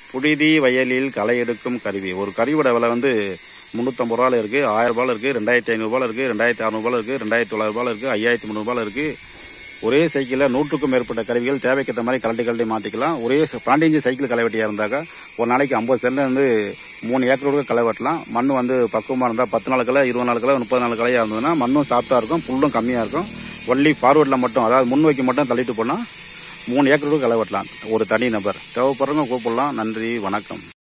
புழுதி வயலில் களை எடுக்கும் கருவி ஒரு கருவியோட விலை வந்து முந்நூற்றம்பது ரூபாயில் இருக்குது ஆயிரம் ரூபாயில் இருக்குது ரெண்டாயிரத்தி ஐநூறுபாயில் இருக்குது ரெண்டாயிரத்தி அறநூறுபாயில் இருக்குது ரெண்டாயிரத்தி தொள்ளாயிரரூபாயில் இருக்குது ஐயாயிரத்தி முந்நூறுபாயில் இருக்குது ஒரே சைக்கிளில் நூற்றுக்கும் மேற்பட்ட கருவிகள் தேவைக்கேற்ற மாதிரி கலட்டி கலட்டி மாற்றிக்கலாம் ஒரே பன்னெண்டு சைக்கிள் களை வெட்டியாக இருந்தாக்கா ஒரு நாளைக்கு ஐம்பது சென்ட் வந்து மூணு ஏக்கரோடு களை வெட்டலாம் மண் வந்து பக்குவமாக இருந்தால் பத்து நாள் களை இருபது நாள் களை முப்பது நாள் கலையாக இருந்ததுன்னா மண்ணும் சாஃப்டாக இருக்கும் புல்லும் கம்மியாக இருக்கும் ஒன்லி ஃபார்வர்டில் மட்டும் அதாவது முன் வைக்க மட்டும் தள்ளிட்டு போனால் மூணு ஏக்கரோடு களை வெட்டலாம் ஒரு தனி நபர் தேவைப்படுறவங்க கூப்பிடலாம் நன்றி வணக்கம்